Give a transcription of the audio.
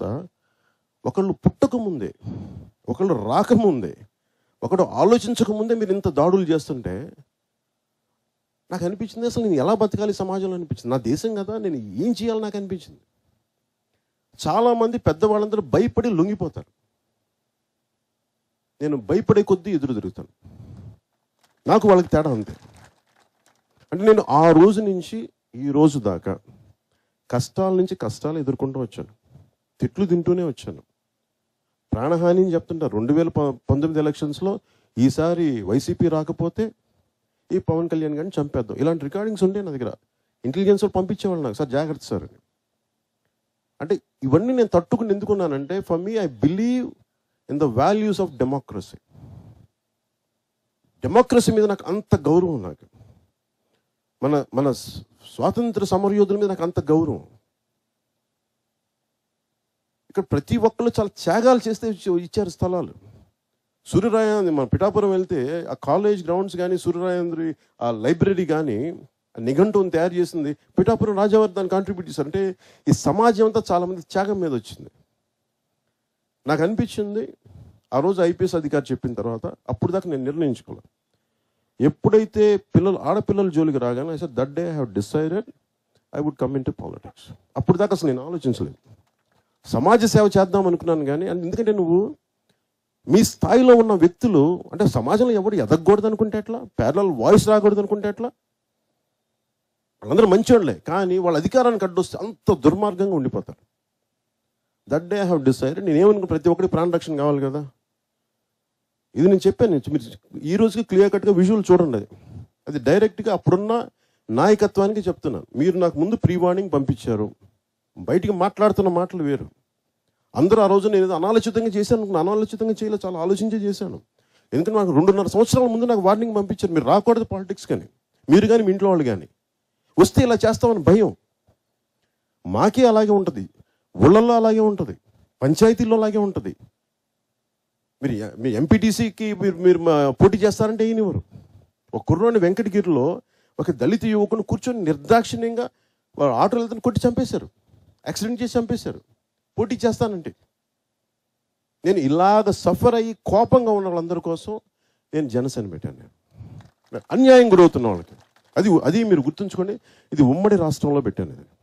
చూస్తా ఒకళ్ళు పుట్టక ముందే ఒకళ్ళు రాకముందే ఒకడు ఆలోచించక ముందే మీరు ఇంత దాడులు చేస్తుంటే నాకు అనిపించింది అసలు నేను ఎలా బతకాలి సమాజంలో అనిపించింది నా దేశం కదా నేను ఏం చేయాలి నాకు అనిపించింది చాలామంది పెద్దవాళ్ళందరూ భయపడి లొంగిపోతారు నేను భయపడే కొద్దీ ఎదురు తిరుగుతాను నాకు వాళ్ళకి తేడా అంతే అంటే నేను ఆ రోజు నుంచి ఈ రోజు దాకా కష్టాల నుంచి కష్టాలు ఎదుర్కొంటూ వచ్చాను తిట్లు తింటూనే వచ్చాను ప్రాణహాని అని చెప్తుంటారు రెండు వేల ప- పంతొమ్మిది ఎలక్షన్స్లో ఈసారి వైసీపీ రాకపోతే ఈ పవన్ కళ్యాణ్ గారిని చంపేద్దాం ఇలాంటి రికార్డింగ్స్ ఉండే నా దగ్గర ఇంటెలిజెన్స్ వాళ్ళు పంపించేవాళ్ళు నాకు సార్ జాగ్రత్త సార్ అని అంటే ఇవన్నీ నేను తట్టుకుని ఎందుకున్నానంటే for me I believe in the values of democracy democracy మీద నాకు అంత గౌరవం నాకు మన మన స్- స్వాతంత్ర సమరయోధుల మీద నాకు అంత గౌరవం ఇక్కడ ప్రతి ఒక్కళ్ళు చాలా త్యాగాలు చేస్తే ఇచ్చి- ఇచ్చారు స్థలాలు సూర్యరాయాంద్రి మన పిఠాపురం వెళ్తే ఆ కాలేజ్ గ్రౌండ్స్ కానీ సూర్యరాయాంద్రి ఆ లైబ్రరీ కానీ ఆ నిఘంటువుని తయారు చేసింది పిఠాపురం రాజావారి దాన్ని కాంట్రిబ్యూట్ చేశారు అంటే ఈ సమాజం అంతా చాలా మంది త్యాగం మీద వచ్చింది నాకు అనిపించింది ఆ రోజు ఐపీఎస్ అధికారి చెప్పిన తర్వాత అప్పుడు దాకా నేను నిర్ణయించుకోలేదు ఎప్పుడైతే పిల్లలు ఆడపిల్లల జోలికి రాగానే sir that day I have decided I would come into politics అప్పుడు దాకా అసలు నేను ఆలోచించలేదు సమాజ సేవ చేద్దాం అనుకున్నాను కానీ అండ్ ఎందుకంటే నువ్వు మీ స్థాయిలో ఉన్న వ్యక్తులు అంటే సమాజంలో ఎవడు ఎదగకూడదు అనుకుంటే ఎట్లా పేర్ల వాయిస్ రాకూడదు అనుకుంటే ఎట్లా వాళ్ళందరూ మంచివాళ్ళే కానీ వాళ్ళ అధికారానికి అడ్డొస్తే అంత దుర్మార్గంగా ఉండిపోతారు that day I have decided నేను ఏమనుకున్నా ప్రతి ఒక్కరికి ప్రాణ రక్షణ కావాలి కదా ఇది నేను చెప్పాను మీరు ఈ రోజుకి క్లియర్ కట్గా విజువల్ చూడండి అది అది డైరెక్ట్గా అప్పుడున్న నాయకత్వానికి చెప్తున్నాను మీరు నాకు ముందు ప్రీ వార్నింగ్ పంపించారు బయటికి మాట్లాడుతున్న మాటలు వేరు అందరూ ఆ రోజు నేను ఏదో అనాలోచితంగా చేశాను అనుకున్నా అనాలోచితంగా చేయలేదు చాలా ఆలోచించే చేశాను ఎందుకంటే నాకు రెండున్నర సంవత్సరాల ముందు నాకు వార్నింగ్ పంపించారు మీరు రాకూడదు పాలిటిక్స్ కానీ మీరు కానీ మీ ఇంట్లో వాళ్ళు కానీ వస్తే ఇలా చేస్తామని భయం మాకే అలాగే ఉంటుంది ఊళ్ళల్లో అలాగే ఉంటుంది పంచాయతీల్లో అలాగే ఉంటుంది మీరు ఎ- మీ ఎంపీటీసీకి మీరు మీరు మా- పోటీ చేస్తారంటే ఈయనెవరు ఒక కుర్రోని వెంకటగిరిలో ఒక దళిత యువకుని కూర్చొని నిర్దాక్షిణ్యంగా వాడు ఆటోలు వెళ్తాను కొట్టి చంపేశారు యాక్సిడెంట్ చేసి చంపేశారు పోటీ చేస్తానంటే నేను ఇలాగ సఫర్ అయ్యి కోపంగా ఉన్న వాళ్ళందరి కోసం నేను జనసేన పెట్టాను నేను అన్యాయం గురవుతున్న వాళ్ళకి అది అది మీరు గుర్తుంచుకోండి ఇది ఉమ్మడి రాష్ట్రంలో పెట్టాను ఇది